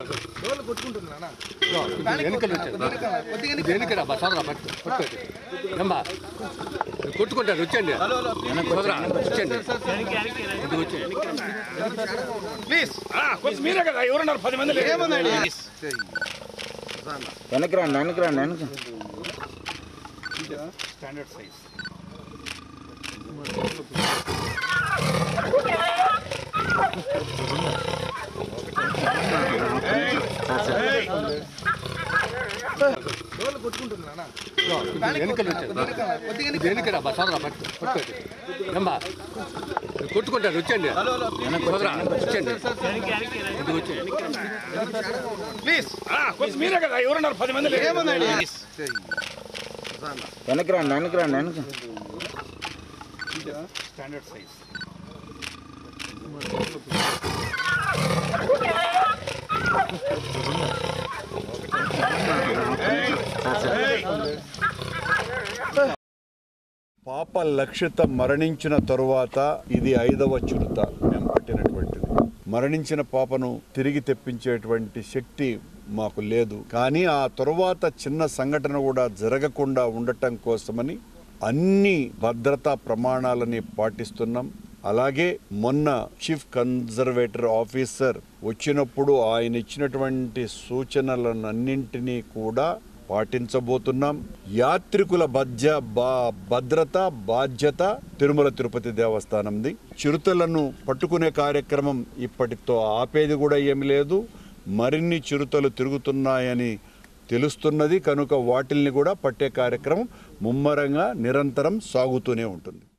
డోర్లు కొట్టుకుంటున్నా వెనుకలు వచ్చాను వెనుకరా బా సోదరా పట్టు పట్టుకోండి ఏమ్మా కొట్టుకుంటారు వచ్చండి సోదరా వచ్చండి ఇదిగో వచ్చేయండి. ప్లీజ్ కొంచెం మీరే కదా ఎవరున్నారు పది మంది లేరు. ఏముందండి వెనక్కి రండి వెనక్కి రండి వెనక్కి స్టాండర్డ్ సైజ్ డోర్లు కొట్టుకుంటున్నా వెనుకలు వచ్చాను వెనుకరా బా సోదరా పట్టు పట్టుకోండి ఏమ్మా కొట్టుకుంటారు వచ్చండి సోదరా వచ్చండి ఇదిగో వచ్చేయండి. ప్లీజ్ కొంచెం మీరే కదా ఎవరున్నారు పది మంది లేరు. ఏముందండి వెనక్కి రండి వెనక్కి రండి వెనక్కి స్టాండర్డ్ సైజ్ పాప లక్షిత మరణించిన తరువాత ఇది ఐదవ చురుత మేము పట్టినటువంటిది మరణించిన పాపను తిరిగి తెప్పించేటువంటి శక్తి మాకు లేదు కానీ ఆ తరువాత చిన్న సంఘటన కూడా జరగకుండా ఉండటం కోసమని అన్ని భద్రతా ప్రమాణాలని పాటిస్తున్నాం అలాగే మొన్న చీఫ్ కన్జర్వేటర్ ఆఫీసర్ వచ్చినప్పుడు ఆయన ఇచ్చినటువంటి సూచనలన్నింటినీ కూడా పాటించబోతున్నాం యాత్రికుల బధ్య బా భద్రత బాధ్యత తిరుమల తిరుపతి దేవస్థానంది చిరుతలను పట్టుకునే కార్యక్రమం ఇప్పటితో ఆపేది కూడా ఏమి లేదు మరిన్ని చిరుతలు తిరుగుతున్నాయని తెలుస్తున్నది కనుక వాటిల్ని కూడా పట్టే కార్యక్రమం ముమ్మరంగా నిరంతరం సాగుతూనే ఉంటుంది